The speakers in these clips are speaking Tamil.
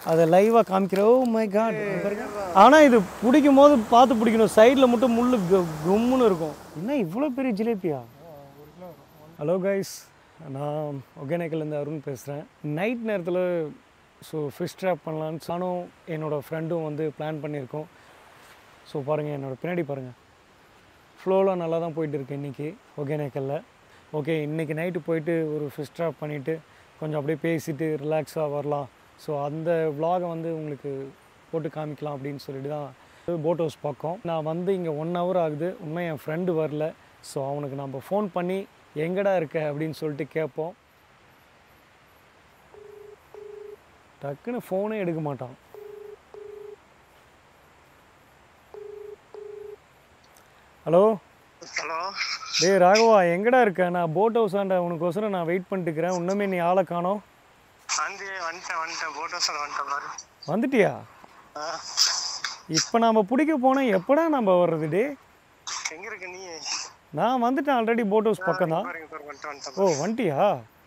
அதை லைவாக காமிக்கிற ஓ மை காட் ஆனால் இது பிடிக்கும் போது பார்த்து பிடிக்கணும் சைடில் மட்டும் முள்ளு கு- கும்முன்னு இருக்கும் என்ன இவ்வளோ பெரிய ஜிலேபியா ஹலோ கைஸ் நான் ஒகேனக்கல்லேருந்து அருண் பேசுகிறேன் நைட் நேரத்தில் ஸோ ஃபிஷ் ட்ராப் பண்ணலான்னு நானும் என்னோடய ஃப்ரெண்டும் வந்து பிளான் பண்ணியிருக்கோம் ஸோ பாருங்கள் என்னோட பின்னாடி பாருங்கள் ஃப்ளோலாம் நல்லா தான் போயிட்டு இருக்கு இன்றைக்கி ஒகேனக்கல்ல ஓகே இன்றைக்கி நைட்டு போயிட்டு ஒரு ஃபிஷ் ட்ராப் பண்ணிவிட்டு கொஞ்சம் அப்படியே பேசிட்டு ரிலாக்ஸாக வரலாம் ஸோ அந்த vlog-அ வந்து உங்களுக்கு போட்டு காமிக்கலாம் அப்படின்னு சொல்லிட்டு தான் போட் ஹவுஸ் பக்கம் நான் வந்து இங்கே ஒன் ஹவர் ஆகுது உண்மை என் ஃப்ரெண்டு வரல ஸோ அவனுக்கு நம்ம ஃபோன் பண்ணி எங்கடா இருக்க அப்படின்னு சொல்லிட்டு கேட்போம் டக்குன்னு ஃபோனே எடுக்க மாட்டான் ஹலோ ஹலோ டேய் ராகவா எங்கடா இருக்க நான் போட் ஹவுஸ் ஆண்ட உனக்கோசரம் நான் வெயிட் பண்ணிட்டு இருக்கிறேன் இன்னுமே நீ ஆளை காணோம் வந்து வந்துட்டேன் வந்துட்டேன் போட்டோ சார் வந்துட்டேன் பாரு வந்துட்டியா ஆ, இப்போ நாம் பிடிக்க போனோம் எப்படா நம்ம வர்றது டே எங்க இருக்க நீ நான் வந்துட்டேன் ஆல்ரெடி போட் ஹவுஸ் பக்கம் தான் பாருங்க பாரு வந்துட்டு வந்துட்டேன் ஓ வந்துட்டியா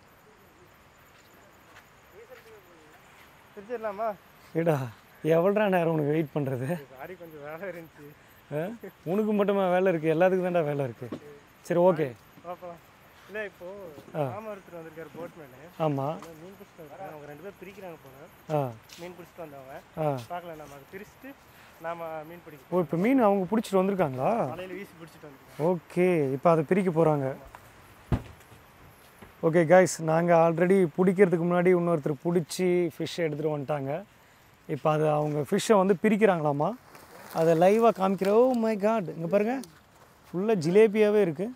பிரிச்சிடலாமா ஏடா எவ்வளோ நேரம் உனக்கு வெயிட் பண்ணுறது சாரி கொஞ்சம் வேலை இருந்துச்சு உனக்கு மட்டுமா வேலை இருக்குது எல்லாத்துக்கும் தான்டா வேலை இருக்குது சரி ஓகே பார்க்கலாம் இல்லை இப்போ மாமா ஒருத்தர் வந்திருக்காரு போட் மேலே ஆமாம் மீன் பிடிச்சிட்டு வந்தாங்க அவங்க ரெண்டு பேரும் பிரிக்கிறாங்க போல ஆ மீன் பிடிச்சிட்டு வந்தவங்க ஆ பார்க்கலாம் நம்ம அதை பிரிச்சுட்டு நாம மீன் பிடிக்க ஓ இப்போ மீன் அவங்க பிடிச்சிட்டு வந்திருக்காங்களா மலையில வீசி பிடிச்சிட்டு வந்துருக்கோம் ஓகே இப்போ அதை பிரிக்க போகிறாங்க ஓகே கைஸ் நாங்கள் ஆல்ரெடி பிடிக்கிறதுக்கு முன்னாடி இன்னொருத்தர் பிடிச்சி ஃபிஷ்ஷை எடுத்துகிட்டு வந்துட்டாங்க இப்போ அதை அவங்க ஃபிஷ்ஷை வந்து பிரிக்கிறாங்களாமா அதை லைவாக காமிக்கிற ஓ மை காட் இங்கே பாருங்கள் ஃபுல்லாக ஜிலேபியாகவே இருக்குது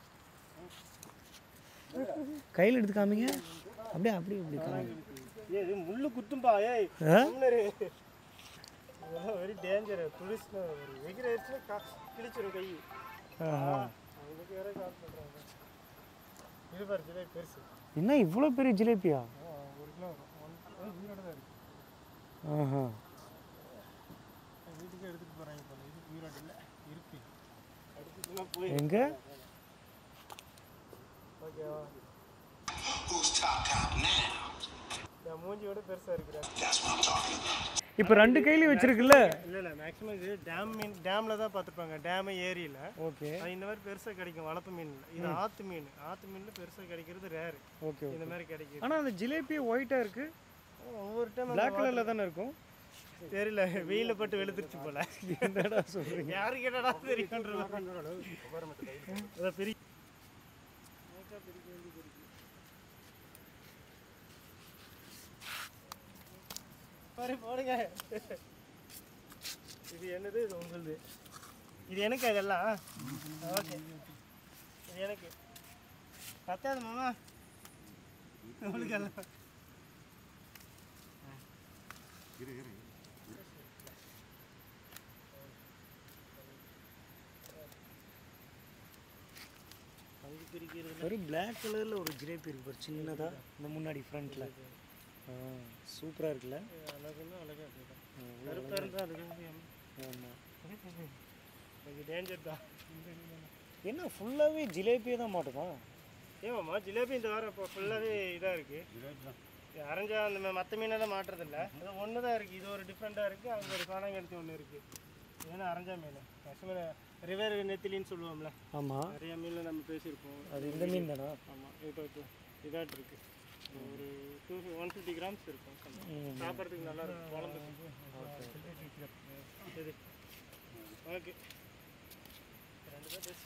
கையில் எடுத்து காமிங்க அப்படியே அப்படியே இப்படி காமிங்க ஏய் இது முள்ளு குத்தும்பா ஏய் ஆ? வெரி டேஞ்சர் டூரிஸ்ட் ஒரு எகிர ஆயிடுச்சுன்னா கிழிச்சிரும் கை ஆஹா. அவங்களுக்கு வேற கால் பண்ணுறாங்க இது பாரு ஜிலேபி பெருசு என்ன இவ்வளோ பெரிய ஜிலேபியா ஆ, ஒரு கிலோ வரும் ஒன் உயிரோட தான் இருக்கு ஆஹா வீட்டுக்கு எடுத்துட்டு போறாங்க போல இது உயிரோட இல்லை இருக்கு அடுத்துச்சுன்னா போய் எங்கே ஓகேவா Who's top cop now? இந்த மூஞ்சியோட பெருசா இருக்கிறாரு That's what I'm talking about. இப்போ ரெண்டு கையிலையும் வச்சிருக்குல்ல இல்லை இல்லை மேக்ஸிமம் இது டேம் மீன் டேமில் தான் பார்த்துருப்பாங்க டேமு ஏரியில் ஓகே அது இந்த மாதிரி பெருசாக கிடைக்கும் வளர்ப்பு மீன் இது ஆற்று மீன் ஆற்று மீனில் பெருசாக கிடைக்கிறது ரேரு ஓகே இந்த மாதிரி கிடைக்குது ஆனால் அந்த ஜிலேபி ஒயிட்டாக இருக்குது ஒவ்வொரு டைம் பிளாக் கலரில் தானே இருக்கும் தெரியல வெயில பட்டு வெளுத்துருச்சு போல என்னடா சொல்கிறீங்க யாரு கேட்டடா தெரியுன்ற அதான் பெரிய பாரு, போடுங்க இது என்னது இது உங்களுது இது எனக்கு அதெல்லாம் ஓகே இது எனக்கு பத்தாது மாமா உங்களுக்கு எல்லாம் பங்கு பிரிக்கிறது ஒரு பிளாக் கலரில் ஒரு ஜிலேபி இருக்கு பாரு சின்னதாக இந்த முன்னாடி ஃப்ரண்ட்டில் சூப்பராக இருக்குல்ல அழகுன்னா அழகா இருக்குதான் கருப்பாக இருந்தால் அழகு ஆமாம் கொஞ்சம் டேஞ்சர் தான் என்ன ஃபுல்லாகவே ஜிலேபியே தான் மாட்டுமா ஏமாம்மா ஜிலேபி இந்த வாரம் இப்போ ஃபுல்லாகவே இதாக இருக்குது அரைஞ்சா அந்த மற்ற மீனெல்லாம் மாட்டுறதில்ல இது ஒன்று தான் இருக்குது இது ஒரு டிஃப்ரெண்ட்டாக இருக்குது அங்கே ஒரு காணாங்கடுத்து ஒன்று இருக்குது ஏன்னா அரைஞ்சா மீன் மேக்ஸிமம் ரிவர் நெத்திலின்னு சொல்லுவோம்ல ஆமாம் நிறைய மீனில் நம்ம பேசியிருப்போம் அது இந்த மீன் தானா ஆமாம் இப்போ இப்போ இதாட்டு இருக்கு ஒரு டூ ஒன் ஃபிஃப்டி கிராம்ஸ் இருக்கும் ம். சாப்பிட்றதுக்கு நல்லா இருக்கும் குழம்பு சரி ஓகே ரெண்டு பேர் பேசு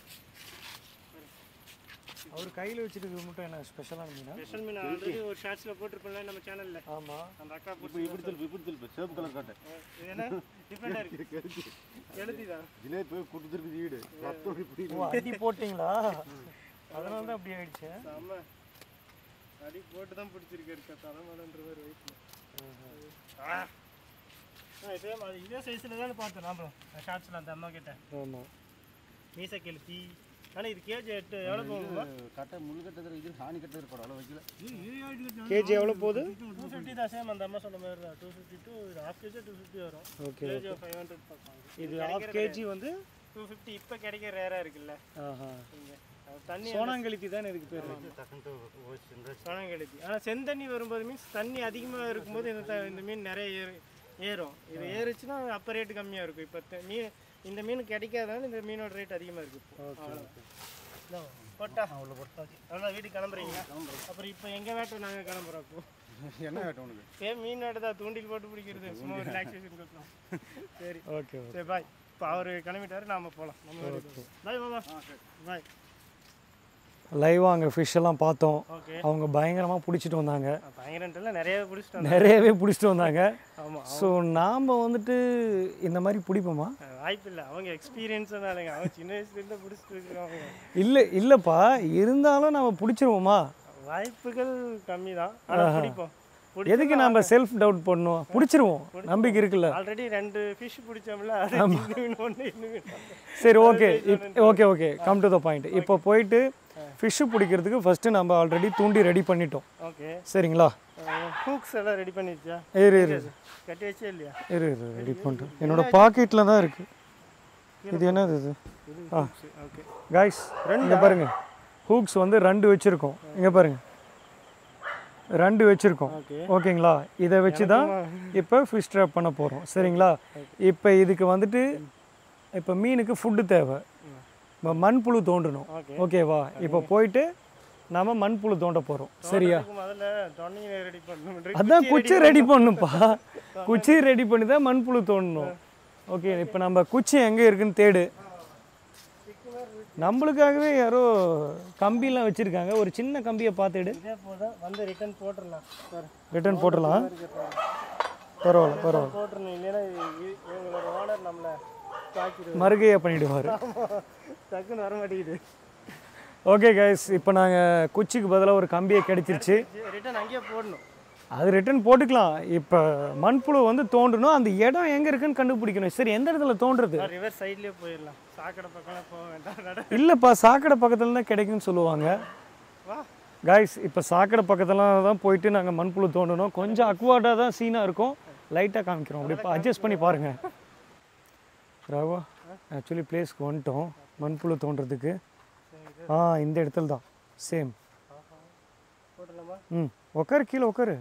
அவர் கையில் வச்சுருக்கிறது மட்டும் என்ன ஸ்பெஷலான மீனா ஸ்பெஷல் மீன் ஆல்ரெடி ஒரு ஷார்ட்ஸில் போட்டிருப்போம்ல நம்ம சேனலில் ஆமாம் அந்த அக்கா போட்டு இப்படி திருப்பி இப்படி திருப்பி சேப்பு கலர் காட்டு இது என்ன டிஃப்ரெண்டாக இருக்கு எழுதி தான் ஜிலேபி கூட்டு திருப்பி வீடு ரத்தம் இப்படி ஓ அடி போட்டிங்களா அதனால தான் அப்படி ஆயிடுச்சு செம்ம அடி போட்டு தான் பிடிச்சிருக்கு இருக்கா தலைமலைன்ற மாதிரி வயிற்றுல ஆ இதே மாதிரி இதே சைஸில் தானே பார்த்தோம் நாம ஷார்ட்ஸில் அந்த அம்மா கிட்ட ஆமாம் மீசை கெளுத்தி ஆனால் இது கேஜி எட்டு எவ்வளோ போகுமா கட்டை முள் கட்டது இது சாணி கட்டது கூட அளவு வைக்கல கேஜி எவ்வளோ போகுது டூ ஃபிஃப்டி தான் சேம் அந்த அம்மா சொன்ன மாதிரி தான் டூ ஃபிஃப்டி டூ இது ஹாஃப் கேஜி டூ ஃபிஃப்டி வரும் ஓகே கேஜி ஃபைவ் ஹண்ட்ரட் பார்ப்பாங்க இது ஹாஃப் கேஜி வந்து டூ ஃபிஃப்டி இப்போ கிடைக்க ரேராக இருக்குல்ல ஆஹா இங்கே தண்ணி சோனாங்கழுத்தி தானே இதுக்கு பேர் சோனாங்கழுத்தி ஆனால் செந்தண்ணி வரும்போது மீன்ஸ் தண்ணி அதிகமாக இருக்கும்போது இந்த த- இந்த மீன் நிறைய ஏறு ஏறும் இது ஏறுச்சுன்னா அப்போ ரேட்டு கம்மியாக இருக்கும் இப்போ மீன் இந்த மீன் கிடைக்காதனால இந்த மீனோட ரேட் அதிகமாக இருக்கு இப்போ. அவ்வளவுதான். போட்டா அவ்வளோ போட்டாச்சு அவ்வளோ வீட்டுக்கு கிளம்புறீங்களா அப்புறம் இப்போ எங்கள் வேட்டை நாங்கள் கிளம்புறோம் அப்போ என்ன வேட்டும் உனக்கு சே மீன் வேட்டை தான் தூண்டில் போட்டு பிடிக்கிறது சும்மா ரிலாக்ஸேஷன் கொடுக்கலாம் சரி ஓகே சரி பாய் இப்போ அவர் கிளம்பிட்டாரு நாம போகலாம் நம்ம பாய் மாமா பாய் லைவாக அங்கே ஃபிஷ் எல்லாம் பார்த்தோம் ஓகே அவங்க பயங்கரமாக பிடிச்சிட்டு வந்தாங்க பயங்கரன்ட்டுல நிறைய பிடிச்சிட்டோம் நிறையவே பிடிச்சிட்டு வந்தாங்க ஆமாம் ஸோ நாம் வந்துட்டு இந்த மாதிரி பிடிப்போமா வாய்ப்பு இல்லை அவங்க எக்ஸ்பீரியன்ஸ்னாலங்க அவங்க சின்ன வயசுலேருந்து பிடிச்சிட்டு இருக்காங்க இல்லை இல்லைப்பா இருந்தாலும் நம்ம பிடிச்சிருவோமா வாய்ப்புகள் கம்மி தான் ஆனால் பிடிப்போம் எதுக்கு நம்ம செல்ஃப் டவுட் பண்ணணும் பிடிச்சிருவோம் நம்பிக்கை இருக்குல்ல ஆல்ரெடி ரெண்டு ஃபிஷ் பிடிச்சோம்ல அது இந்த மீன் ஒன்று இந்த மீன் ஒண்ணு. சரி okay okay okay come to the point இப்போ போயிட்டு ஃபிஷ்ஷு பிடிக்கிறதுக்கு ஃபஸ்ட்டு நம்ம ஆல்ரெடி தூண்டி ரெடி பண்ணிட்டோம் ஓகே சரிங்களா ஹூக்ஸ் எல்லாம் ரெடி பண்ணிடுச்சா இரு இரு கட்டி வச்சே இல்லையா இரு இரு ரெடி பண்ணிட்டேன் என்னோட பாக்கெட்டில் தான் இருக்குது இது என்னது இது ஆ ஓகே காய்ஸ் இங்கே பாருங்க ஹூக்ஸ் வந்து ரெண்டு வச்சுருக்கோம் இங்கே பாருங்க ரெண்டு வச்சுருக்கோம் ஓகே ஓகேங்களா இதை வச்சு தான் இப்போ ஃபிஷ் ட்ராப் பண்ண போகிறோம் சரிங்களா இப்போ இதுக்கு வந்துட்டு இப்போ மீனுக்கு ஃபுட்டு தேவை இப்போ மண்புழு தோண்டணும் ஓகே ஓகேவா இப்போ போயிட்டு நாம மண்புழு தோண்ட போகிறோம் சரியா அதுக்கு முதல்ல தொன்னையை ரெடி பண்ணணும் அதான் குச்சி ரெடி பண்ணுப்பா குச்சி ரெடி பண்ணி தான் மண்புழு தோண்டணும் ஓகே இப்போ நம்ம குச்சி எங்கே இருக்குன்னு தேடு நம்மளுக்காகவே யாரோ கம்பிலாம் வச்சுருக்காங்க ஒரு சின்ன கம்பியை பார்த்துடு இதே போதும் வந்து ரிட்டர்ன் போட்டுடலாம் சார் ரிட்டர்ன் போட்டுடலாம் பரவாயில்ல பரவாயில்ல போட்டுருணும் இல்லைன்னா இ- இ- இவங்களோட ஓனர் நம்மளை தாக்கிடுவோம் மறுகையாக பண்ணிடுவார் டக்குன்னு வர மாட்டேங்குது ஓகே கைஸ் இப்போ நாங்கள் குச்சிக்கு பதிலாக ஒரு கம்பியை கிடைச்சிருச்சு ரிட்டர்ன் அங்கேயே போடணும் அது ரிட்டர்ன் போட்டுக்கலாம் இப்போ மண்புழு வந்து தோண்டணும் அந்த இடம் எங்கே இருக்குன்னு கண்டுபிடிக்கணும் சரி எந்த இடத்துல தோண்டுறது ரிவர் சைட்லேயே போயிடலாம் சாக்கடை பக்கம்லாம் போக வேண்டாம் நட இல்லைப்பா சாக்கடை பக்கத்தில் தான் கிடைக்குன்னு சொல்லுவாங்க வா காய்ஸ் இப்போ சாக்கடை பக்கத்துலாம் தான் போயிட்டு நாங்கள் மண்புழு தோண்டணும் கொஞ்சம் அக்வார்டாக தான் சீனாக இருக்கும் லைட்டாக காமிக்கிறோம் அப்படி இப்போ அட்ஜஸ்ட் பண்ணி பாருங்கள் ராவா ஆக்சுவலி பிளேஸ்க்கு வந்துட்டோம் மண்புழு தோண்டுறதுக்கு ஆ இந்த இடத்துல தான் சேம் போட்டுடலாமா ம் உட்காரு கீழே உட்காரு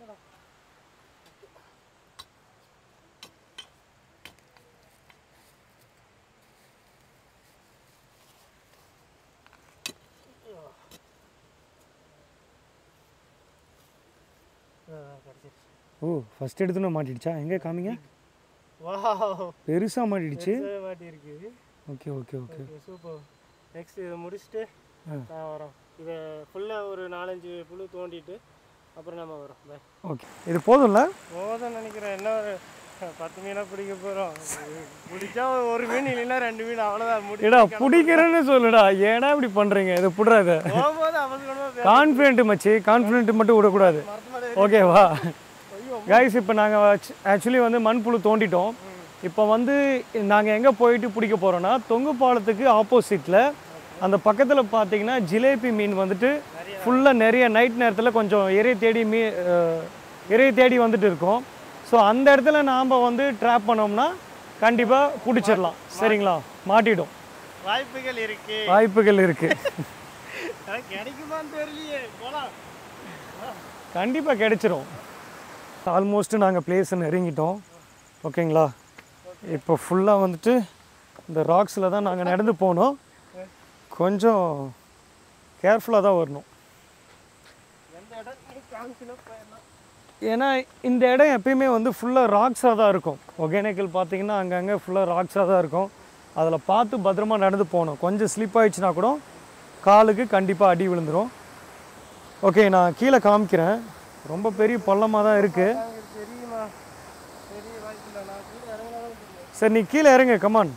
கிடச்சிருச்சு ஓ ஃபஸ்ட் எடுத்துன்னு மாட்டிடுச்சா எங்கே காமிங்க வா பெருசாக மாட்டிடுச்சு மாட்டியிருக்கு okay okay okay okay super next இதை முடிச்சுட்டு ஆ. நான் வரோம் இதை ஃபுல்லாக ஒரு நாலஞ்சு புழு தோண்டிட்டு அப்புறம் நம்ம வரோம் பை ஓகே இது போதும்ல போதும் நினைக்கிறேன் என்ன ஒரு பத்து மீனாக பிடிக்க போகிறோம் பிடிச்சா ஒரு மீன் இல்லைன்னா ரெண்டு மீன் அவ்வளோதான் முடி ஏடா பிடிக்கிறேன்னு சொல்லுடா ஏன்னா இப்படி பண்ணுறீங்க இதை புடுறா இதை போகும்போது அவசரமாக கான்ஃபிடென்ட் மச்சி கான்ஃபிடென்ட் மட்டும் விடக்கூடாது ஓகேவா கைஸ் இப்போ நாங்கள் ஆக்சுவலி வந்து மண்புழு தோண்டிட்டோம் இப்போ வந்து நாங்கள் எங்கே போயிட்டு பிடிக்க போகிறோன்னா தொங்கு பாலத்துக்கு ஆப்போசிட்டில் அந்த பக்கத்தில் பார்த்தீங்கன்னா ஜிலேபி மீன் வந்துட்டு ஃபுல்லாக நிறைய நைட் நேரத்தில் கொஞ்சம் இறை தேடி மீ அஹ், இறை தேடி வந்துட்டு இருக்கோம் ஸோ அந்த இடத்துல நாம் வந்து ட்ராப் பண்ணோம்னா கண்டிப்பாக பிடிச்சிடலாம் சரிங்களா மாட்டிடும் வாய்ப்புகள் இருக்கு வாய்ப்புகள் இருக்குது ஆனா கிடைக்குமான்னு தெரியலையே போலாம் கண்டிப்பாக கிடைச்சிரும் ஆல்மோஸ்ட்டு நாங்கள் பிளேஸை நெருங்கிட்டோம் ஓகேங்களா இப்போ ஃபுல்லாக வந்துட்டு இந்த ராக்ஸில் தான் நாங்கள் நடந்து போனோம் கொஞ்சம் கேர்ஃபுல்லாக தான் வரணும் எந்த இடம் நீ காமிச்சுனா போயிடலாம் ஏன்னா இந்த இடம் எப்பயுமே வந்து ஃபுல்லாக ராக்ஸாக தான் இருக்கும் ஒகேனக்கல் பார்த்தீங்கன்னா அங்கங்கே ஃபுல்லாக ராக்ஸாக தான் இருக்கும் அதில் பார்த்து பத்திரமா நடந்து போகணும் கொஞ்சம் ஸ்லிப் ஆயிடுச்சுன்னா கூட காலுக்கு கண்டிப்பாக அடி விழுந்துரும் ஓகே நான் கீழே காமிக்கிறேன் ரொம்ப பெரிய பள்ளமாக தான் இருக்குது எனக்கு தெரியுமா பெரிய வாய்ப்பு இல்லை நான் கூட இறங்கினாலும் தெரியும் சரி நீ கீழே இறங்கு கமான்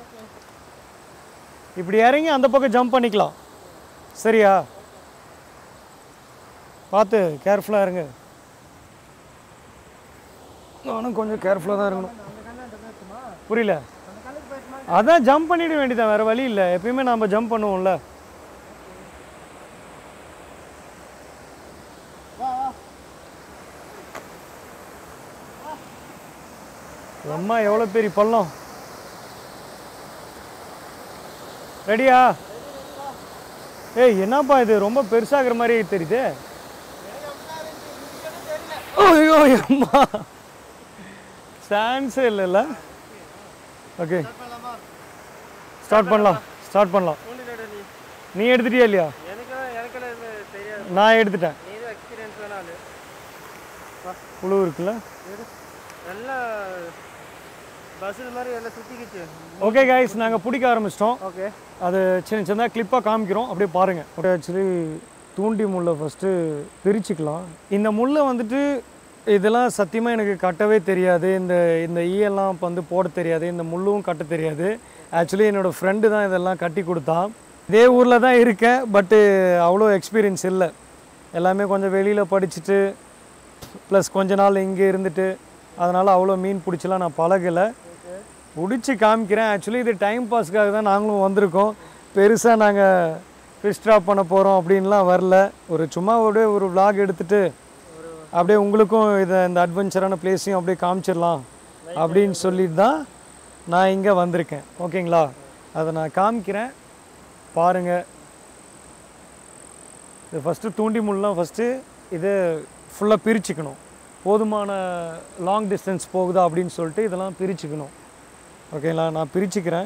இப்படி இறங்கி அந்த பக்கம் ஜம்ப் பண்ணிக்கலாம் சரியா பார்த்து கேர்ஃபுல்லாக இருங்க நானும் கொஞ்சம் கேர்ஃபுல்லாக தான் இருக்கணும் அந்த கண்ணு அந்த பேசுமா புரியல அந்த கண்ணுக்கு போயிட்டுமா அதான் ஜம்ப் பண்ணிட வேண்டியதான் வேறு வழி இல்லை எப்பயுமே நாம் ஜம்ப் பண்ணுவோம்ல வா வா அம்மா எவ்வளோ பெரிய பள்ளம் ரெடியா ஏய் என்னப்பா இது ரொம்ப பெருசாகிற மாதிரி தெரியுது ஐயோ அம்மா சான்ஸே இல்லைல்ல ஓகே ஸ்டார்ட் பண்ணலாம் ஸ்டார்ட் பண்ணலாம் தூண்டிலடா நீ நீ எடுத்துட்டியா இல்லையா எனக்கு எனக்கெல்லாம் எதுவுமே தெரியாது நான் எடுத்துட்டேன் நீ தான் எக்ஸ்பீரியன்ஸ் வேணாலு புழு இருக்குல்ல நல்லா பஸ்ஸில் மாதிரி எல்லாம் சுற்றிக்கிச்சு ஓகே கைஸ் நாங்கள் பிடிக்க ஆரம்பிச்சிட்டோம் ஓகே அது சின்ன சின்னதாக கிளிப்பாக காமிக்கிறோம் அப்படியே பாருங்கள் அப்படியே ஆக்சுவலி தூண்டி முள்ளை ஃபஸ்ட்டு பிரிச்சுக்கலாம் இந்த முள்ளை வந்துட்டு இதெல்லாம் சத்தியமாக எனக்கு கட்டவே தெரியாது இந்த இந்த ஈயெல்லாம் இப்ப வந்து போட தெரியாது இந்த முள்ளும் கட்ட தெரியாது ஆக்சுவலி என்னோடய ஃப்ரெண்டு தான் இதெல்லாம் கட்டி கொடுத்தான் இதே ஊரில் தான் இருக்கேன் பட்டு அவ்வளோ எக்ஸ்பீரியன்ஸ் இல்லை எல்லாமே கொஞ்சம் வெளியில் படிச்சுட்டு ப்ளஸ் கொஞ்ச நாள் இங்கே இருந்துட்டு அதனால் அவ்வளோ மீன் பிடிச்சலாம் நான் பழகலை பிடிச்சி காமிக்கிறேன் ஆக்சுவலி இது டைம் பாஸ்க்காக தான் நாங்களும் வந்திருக்கோம் பெருசாக நாங்கள் ஃபிஷ் ட்ராப் பண்ண போகிறோம் அப்படின்லாம் வரல ஒரு சும்மா அப்படியே ஒரு vlog எடுத்துட்டு அப்படியே உங்களுக்கும் இதை இந்த அட்வென்ச்சரான பிளேஸையும் அப்படியே காமிச்சிடலாம் அப்படின்னு சொல்லிட்டு தான் நான் இங்கே வந்திருக்கேன் ஓகேங்களா அதை நான் காமிக்கிறேன் பாருங்கள் இது ஃபஸ்ட்டு தூண்டி முள்ளலாம் ஃபஸ்ட்டு இதை ஃபுல்லாக பிரிச்சுக்கணும் போதுமான லாங் டிஸ்டன்ஸ் போகுதா அப்படின்னு சொல்லிட்டு இதெல்லாம் பிரிச்சுக்கணும் ஓகேங்களா நான் பிரிச்சுக்கிறேன்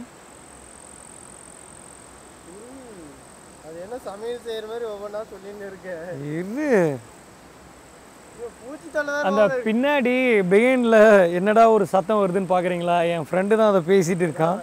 அது என்ன சமையல் செய்கிற மாதிரி ஒவ்வொன்றா சொல்லின்னு இருக்கேன் இது பூச்சி தலை அந்த பின்னாடி பெயினில் என்னடா ஒரு சத்தம் வருதுன்னு பார்க்குறீங்களா என் ஃப்ரெண்டு தான் அதை பேசிகிட்டு இருக்கான்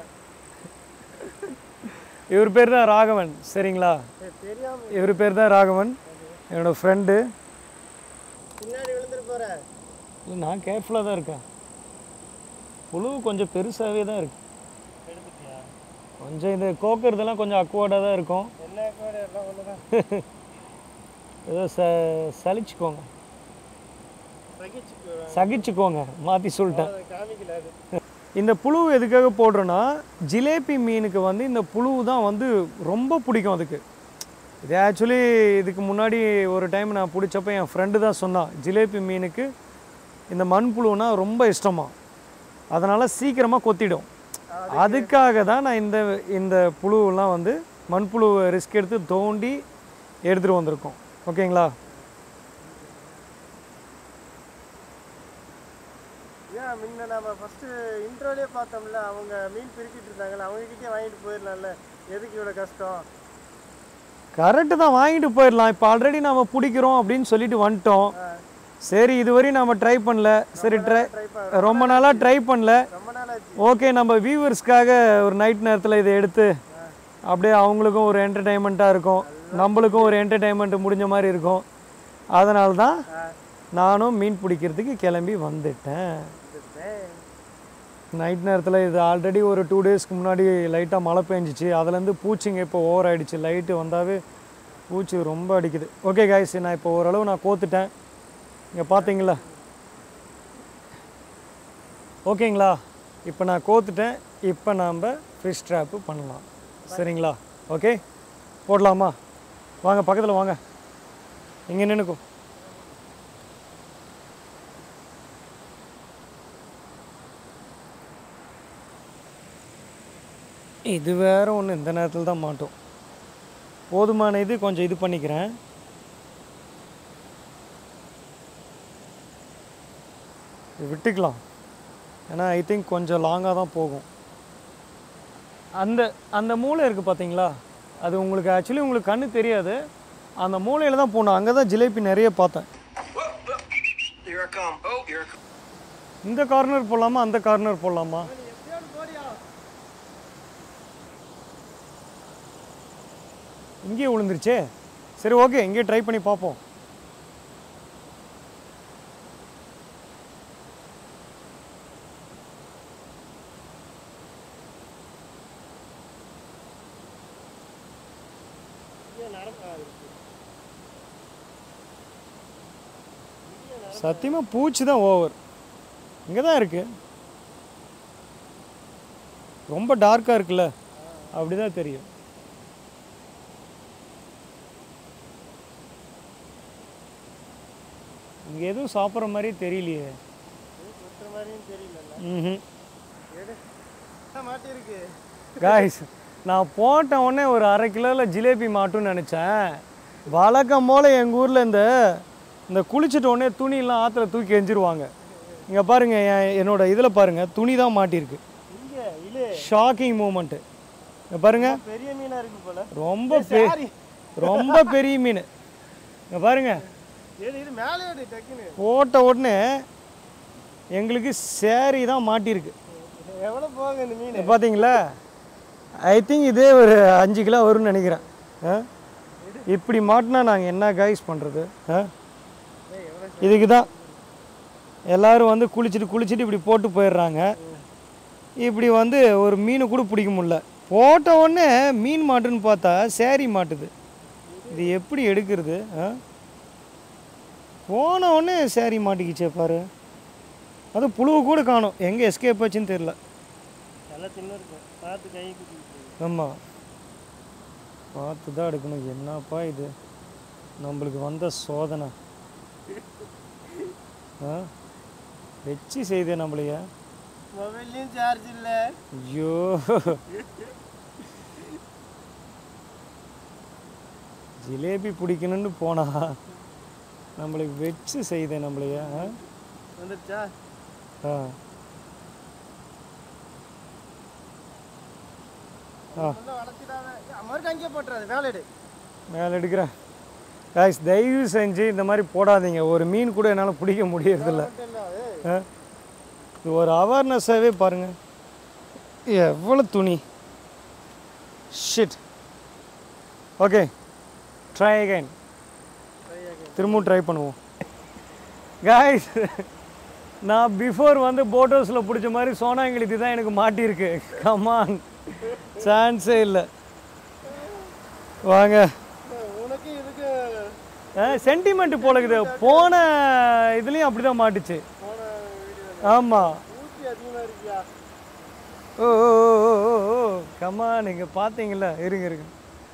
இவர் பேர் தான் ராகவன் சரிங்களா தெரியாம இவர் பேர் தான் ராகவன் என்னோடய ஃப்ரெண்டு பின்னாடி விழுந்துட்டு போகிறேன் இல்லை நான் கேர்ஃபுல்லாக தான் இருக்கேன் புழு கொஞ்சம் பெருசாகவே தான் இருக்கு எடுத்துட்டியா கொஞ்சம் இது கோக்கிறதெல்லாம் கொஞ்சம் அக்வர்டாக தான் இருக்கும் என்ன கூட எல்லாம் ஒன்று தான் ஏதோ ச சலிச்சுக்கோங்க சகிச்சுக்கு சகிச்சுக்கோங்க மாற்றி சொல்லிட்டேன் அதை காமிக்கல அது இந்த புழு எதுக்காக போடுறோன்னா ஜிலேபி மீனுக்கு வந்து இந்த புழு தான் வந்து ரொம்ப பிடிக்கும் அதுக்கு இது ஆக்சுவலி இதுக்கு முன்னாடி ஒரு டைம் நான் பிடிச்சப்ப என் ஃப்ரெண்டு தான் சொன்னான் ஜிலேபி மீனுக்கு இந்த மண்புழுனா ரொம்ப இஷ்டமா அதனால் சீக்கிரமாக கொத்திடும் அதுக்காக தான் நான் இந்த இந்த புழுவெல்லாம் வந்து மண்புழுவை ரிஸ்க் எடுத்து தோண்டி எடுத்துகிட்டு வந்திருக்கோம் ஓகேங்களா ஏன் முன்ன நம்ம ஃபஸ்ட்டு இன்ட்ரோலே பார்த்தோம்ல அவங்க மீன் பிரிக்கிட்டு இருந்தாங்கல்ல அவங்ககிட்டயே வாங்கிட்டு போயிடலாம்ல எதுக்கு இவ்வளோ கஷ்டம் கரெக்டு தான் வாங்கிட்டு போயிடலாம் இப்போ ஆல்ரெடி நம்ம பிடிக்கிறோம் அப்படின்னு சொல்லிட்டு வந்துட்டோம் சரி இதுவரையும் நம்ம ட்ரை பண்ணல சரி ட்ரை ட்ரை பண்ண ரொம்ப நாளாக ட்ரை பண்ணல ரொம்ப நாள் ஆச்சு ஓகே நம்ம வியூவர்ஸ்க்காக ஒரு நைட் நேரத்தில் இதை எடுத்து அப்படியே அவங்களுக்கும் ஒரு என்டர்டைன்மெண்ட்டாக இருக்கும் நம்மளுக்கும் ஒரு என்டர்டைன்மெண்ட் முடிஞ்ச மாதிரி இருக்கும் அதனால தான் நானும் மீன் பிடிக்கிறதுக்கு கிளம்பி வந்துட்டேன் நைட் நேரத்தில் இது ஆல்ரெடி ஒரு டூ டேஸ்க்கு முன்னாடி லைட்டாக மழை பெஞ்சிச்சு அதுலேருந்து பூச்சிங்க இப்போ ஓவர் ஆயிடுச்சு லைட்டு வந்தாவே பூச்சி ரொம்ப அடிக்குது ஓகே காய்ஸ் நான் இப்போ ஓரளவு நான் கோத்துட்டேன் இங்கே பார்த்தீங்களா ஓகேங்களா இப்போ நான் கோத்துட்டேன் இப்போ நாம் ஃபிஷ் ட்ராப்பு பண்ணலாம் சரிங்களா ஓகே போடலாமா வாங்க பக்கத்தில் வாங்க இங்கே நின்னுக்கோ இது வேற ஒன்று இந்த நேரத்தில் தான் மாட்டோம் போதுமான இது கொஞ்சம் இது பண்ணிக்கிறேன் இது விட்டுக்கலாம் ஏன்னா ஐ திங்க் கொஞ்சம் லாங்காக தான் போகும் அந்த அந்த மூளை இருக்குது பார்த்தீங்களா அது உங்களுக்கு ஆக்சுவலி உங்களுக்கு கண்ணு தெரியாது அந்த மூலையில் தான் போகணும் அங்கே தான் ஜிலேபி நிறைய பார்த்தேன் Here I come. Oh, here I come. இந்த கார்னர் போடலாமா அந்த கார்னர் போடலாமா இங்கேயே விழுந்துருச்சே சரி ஓகே இங்கேயே ட்ரை பண்ணி பார்ப்போம் சத்தியமாக பூச்சி தான் ஓவர் இங்கே தான் இருக்கு ரொம்ப டார்க்காக இருக்குல்ல அப்படி தான் தெரியும் இங்கே எதுவும் சாப்பிட்ற மாதிரி தெரியலையே சுத்துற மாதிரியும் தெரியல ம் எடு மாட்டிருக்கு காய்ஸ் நான் போட்ட உடனே ஒரு அரை கிலோவில் ஜிலேபி மாட்டும்னு நினச்சேன் வழக்கம் போல் எங்கள் ஊரில் இந்த இந்த குளிச்சிட்ட உடனே துணியெல்லாம் ஆற்றுல தூக்கி எஞ்சிருவாங்க இங்கே பாருங்கள் என் என்னோட இதில் பாருங்கள் துணி தான் மாட்டியிருக்கு இங்க இல்ல ஷாக்கிங் மூமெண்ட்டு இங்கே பாருங்கள் பெரிய மீனா இருக்கு போல ரொம்ப பெ சாரி ரொம்ப பெரிய மீன் இங்கே பாருங்கள் ஏது இது மேலே ஏடு டக்குன்னு போட்ட உடனே எங்களுக்கு சேரீ தான் மாட்டியிருக்கு எவ்வளோ போங்க இந்த மீன் இது பார்த்தீங்களா ஐ திங்க் இதே ஒரு அஞ்சு கிலோ வரும்னு நினைக்கிறேன் ஆ? இப்படி மாட்டினா நாங்கள் என்ன கைஸ் பண்ணுறது இதுக்கு தான் எல்லோரும் வந்து குளிச்சுட்டு குளிச்சுட்டு இப்படி போட்டு போயிடுறாங்க இப்படி வந்து ஒரு மீன் கூட பிடிக்க முடியல போட்ட உடனே மீன் மாட்டுன்னு பார்த்தா சேரி மாட்டுது இது எப்படி எடுக்கிறது ஆ? போன உடனே சேரி மாட்டிக்கிச்சே பாரு அது புழுவு கூட காணும் எங்கே எஸ்கேப் ஆச்சுன்னு தெரில நல்லா தின்னு இருக்கும் பார்த்து கை குத்தி ஆமாம் பார்த்து தான் எடுக்கணும் என்னப்பா இது நம்மளுக்கு வந்த சோதனை ஆ வச்சு செய்தே நம்மளைய மொபைல்லையும் சார்ஜ் இல்லை ஐயோ ஜிலேபி பிடிக்கணும்னு போனா நம்மளுக்கு வச்சு செய்தே நம்மளைய ஆ? வந்துருச்சா ஆ ஆ நல்லா வளர்த்திடாத மறுக்க அங்கேயே போட்டுறாது வேலை எடு மேலே எடுக்கிறேன் காய்ஸ் தயவு செஞ்சு இந்த மாதிரி போடாதீங்க ஒரு மீன் கூட என்னால் பிடிக்க முடியறதில்ல மட்டும் இல்லை அது ஆ? இது ஒரு அவேர்னஸாகவே பாருங்கள் எவ்வளோ துணி ஷிட் ஓகே ட்ரை அகைன் திரும்பவும் ட்ரை பண்ணுவோம் காய்ஸ் நான் பிஃபோர் வந்து போட் ஹவுஸில் பிடிச்ச மாதிரி சோனாங்கிலித்தி தான் எனக்கு மாட்டியிருக்கு கமான் சான்ஸே இல்லை வாங்க உனக்கு இதுக்கு சென்டிமெண்ட் போலக்குது போன இதுலேயும் அப்படி தான் மாட்டுச்சு போன வீடியோ ஆமாம் ஊசி அதிகமாக இருக்கியா ஓ ஓ ஓ ஓ ஓ கம்மா நீங்கள் பார்த்தீங்களா இருங்க இருங்க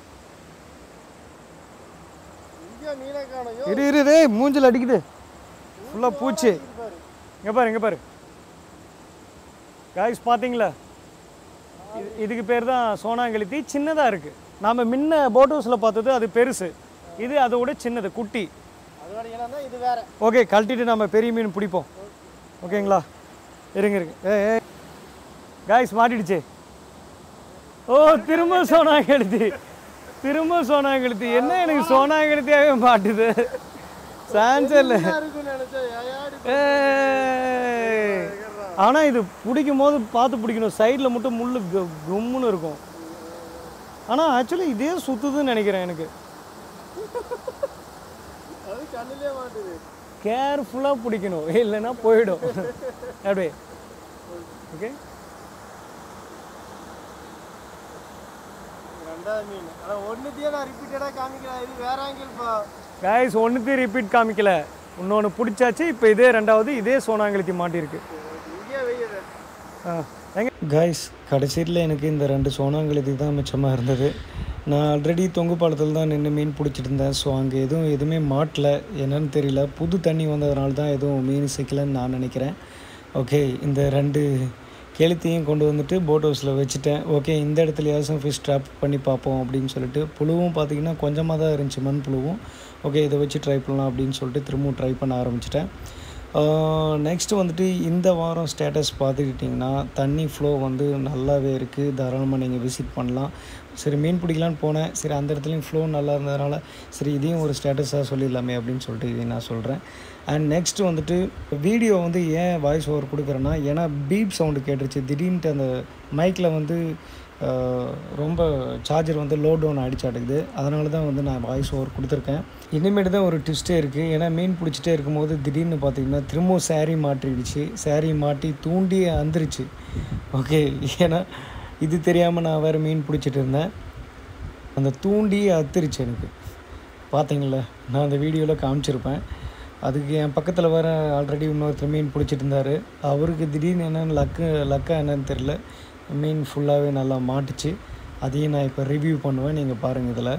இங்கே மீனை காணும் யோ இரு இரு டேய் மூஞ்சில் அடிக்குது ஃபுல்லாக பூச்சி பாரு இங்கே பாரு இங்கே பாரு காய்ஸ் பார்த்தீங்களா இது இதுக்கு பேர் தான் சோனாங்கழுத்தி சின்னதாக இருக்குது நாம் முன்ன போட் ஹவுஸில் பார்த்தது அது பெருசு இது அதோட சின்னது குட்டி அதோட இனம் தான் இது வேற ஓகே கழட்டிட்டு நம்ம பெரிய மீன் பிடிப்போம் ஓகேங்களா இருங்க இருங்க ஏ ஏ காய்ஸ் மாட்டிடுச்சு ஓ திரும்ப சோனாங்கழுத்தி திரும்ப சோனாங்கழுத்தி என்ன எனக்கு சோனாங்கழுத்தியாகவே மாட்டுது சான்ஸே இல்லை என்ன இருக்குன்னு நினைச்சா யாரு ஏய். ஆனா இது பிடிக்கும் போது பார்த்து பிடிக்கணும் சைடில் மட்டும் முள்ளு கு- கும்முன்னு இருக்கும் ஆனா ஆக்சுவலி இதே சுத்துதுன்னு நினைக்கிறேன் எனக்கு அது கண்ணிலே மாட்டுது கேர்ஃபுல்லாக பிடிக்கணும் இல்லைன்னா போயிடும் அப்படியே ஓகே ரெண்டாவது மீன் ஆனால் ஒன்றுத்தையே நான் ரிப்பீட்டடாக காமிக்கிறேன் இது வேற ஆங்கிள் பா காய்ஸ் ஒன்றுத்தையும் ரிப்பீட் காமிக்கல இன்னொன்று பிடிச்சாச்சு இப்போ இதே ரெண்டாவது இதே சோனாங்கழுத்தி மாட்டியிருக்கு இங்கே வெய்யுது காய்ஸ் கடைசியில் எனக்கு இந்த ரெண்டு சோனாங்கழுத்தி தான் மிச்சமாக இருந்தது நான் ஆல்ரெடி தொங்கு பாலத்தில் தான் நின்று மீன் பிடிச்சிட்டு இருந்தேன் ஸோ அங்கே எதுவும் எதுவுமே மாட்டல என்னன்னு தெரியல புது தண்ணி வந்ததுனால தான் எதுவும் மீன் சிக்கலன்னு நான் நினைக்கிறேன் ஓகே இந்த ரெண்டு கெளுத்தையும் கொண்டு வந்துட்டு போட் ஹவுஸில் வச்சுட்டேன் ஓகே இந்த இடத்துலையாச்சும் ஃபிஷ் ட்ராப் பண்ணி பார்ப்போம் அப்படின்னு சொல்லிட்டு புழுவும் பார்த்தீங்கன்னா கொஞ்சமாக தான் இருந்துச்சு மண் புழுவும் ஓகே இதை வச்சு ட்ரை பண்ணலாம் அப்படின்னு சொல்லிட்டு திரும்பவும் ட்ரை பண்ண ஆரம்பிச்சிட்டேன் நெக்ஸ்ட் வந்துட்டு இந்த வாரம் ஸ்டேட்டஸ் பார்த்துக்கிட்டிங்கன்னா தண்ணி ஃப்ளோ வந்து நல்லாவே இருக்குது தாராளமாக நீங்கள் விசிட் பண்ணலாம் சரி மீன் பிடிக்கலான்னு போனேன் சரி அந்த இடத்துலையும் ஃப்ளோ நல்லா இருந்ததுனால சரி இதையும் ஒரு ஸ்டேட்டஸாக சொல்லிடலாமே அப்படின்னு சொல்லிட்டு இதையும் நான் சொல்கிறேன் அண்ட் நெக்ஸ்ட் வந்துட்டு வீடியோ வந்து ஏன் வாய்ஸ் ஓவர் கொடுக்குறேன்னா ஏன்னா பீப் சவுண்டு கேட்டுருச்சு திடீர்னுட்டு அந்த மைக்கில் வந்து ஆஹ், ரொம்ப சார்ஜர் வந்து லோ டவுன் அடிச்சாட்டுக்குது அதனால தான் வந்து நான் வாய்ஸ் ஓவர் கொடுத்துருக்கேன் இனிமேட்டு தான் ஒரு ட்விஸ்ட்டே இருக்குது ஏன்னா மீன் பிடிச்சிட்டே இருக்கும்போது திடீர்னு பார்த்தீங்கன்னா திரும்பவும் saree மாட்டிடுச்சு saree மாட்டி தூண்டி அந்துருச்சு ஓகே ஏன்னா இது தெரியாமல் நான் வேறு மீன் பிடிச்சிட்டு இருந்தேன் அந்த தூண்டி அத்துருச்சு எனக்கு பார்த்தீங்களா நான் அந்த வீடியோவில் காமிச்சிருப்பேன் அதுக்கு என் பக்கத்தில் வர ஆல்ரெடி இன்னொருத்தர் மீன் பிடிச்சிட்டு இருந்தார் அவருக்கு திடீர்னு என்னென்னு லக்கு லக்கா என்னன்னு தெரில மீன் ஃபுல்லாகவே நல்லா மாட்டுச்சு அதையும் நான் இப்போ ரிவ்யூ பண்ணுவேன் நீங்கள் பாருங்கள் இதில்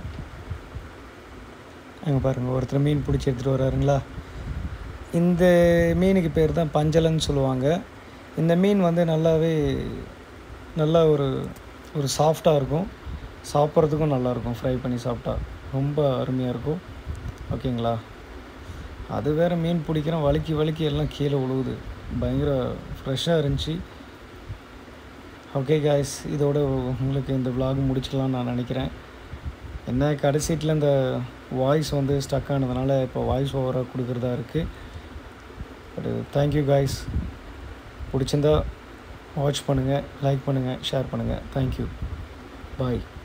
அங்கே பாருங்கள் ஒருத்தர் மீன் பிடிச்சி எடுத்துகிட்டு வராருங்களா இந்த மீனுக்கு பேர் தான் பஞ்சலன்னு சொல்லுவாங்க இந்த மீன் வந்து நல்லாவே நல்லா ஒரு ஒரு சாஃப்டாக இருக்கும் சாப்பிட்றதுக்கும் நல்லாயிருக்கும் ஃப்ரை பண்ணி சாப்பிட்டா ரொம்ப அருமையாக இருக்கும் ஓகேங்களா அது வேறு மீன் பிடிக்கிறேன் வலிக்கி வலிக்கி எல்லாம் கீழே விழுவுது பயங்கர ஃப்ரெஷ்ஷாக இருந்துச்சு ஓகே காய்ஸ் இதோட உங்களுக்கு இந்த vlog முடிச்சுக்கலாம்னு நான் நினைக்கிறேன் என்ன கடைசீட்டில் இந்த வாய்ஸ் வந்து ஸ்டக் ஆனதுனால இப்போ வாய்ஸ் ஓவராக கொடுக்குறதா இருக்குது பட் தேங்க்யூ காய்ஸ் பிடிச்சிருந்தா வாட்ச் பண்ணுங்கள் லைக் பண்ணுங்கள் ஷேர் பண்ணுங்கள் தேங்க்யூ பாய்